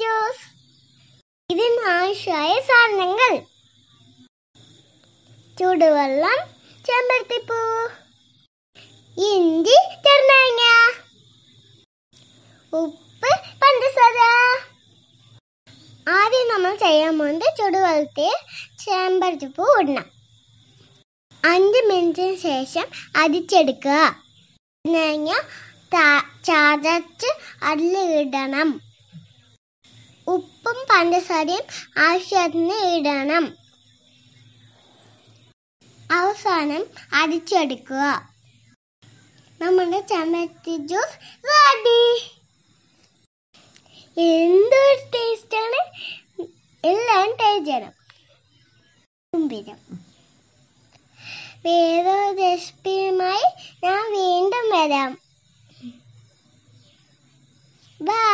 juice ഇതിന് ആവശ്യമായ സാധനങ്ങൾ ചൂടുവെള്ളം ചെമ്പരത്തിപ്പൂ ഇഞ്ചി ചെറുനാരങ്ങ ഉപ്പ് പഞ്ചസാര ആദ്യം നമ്മൾ ചെയ്യാൻ പോകുന്നത് ചുടുവെള്ളത്തിൽ ചെമ്പരത്തിപ്പൂ ഇടണം അഞ്ച് മിനിറ്റിന് ശേഷം അരിച്ചെടുക്കുക തേങ്ങ ത- ചതച്ച് അതിലിടണം ഉപ്പും പഞ്ചസാരയും ആവശ്യത്തിന് ഇടണം അവസാനം അരിച്ചെടുക്കുക നമ്മുടെ ചമ്മത്തി ജ്യൂസ് റെഡി എന്തൊരു ടേസ്റ്റാണ് എല്ലാം ട്രൈ ചെയ്യണം കുമ്പിരം വേറൊരു റെസിപ്പിയുമായി ഞാൻ വീണ്ടും വരാം ബൈ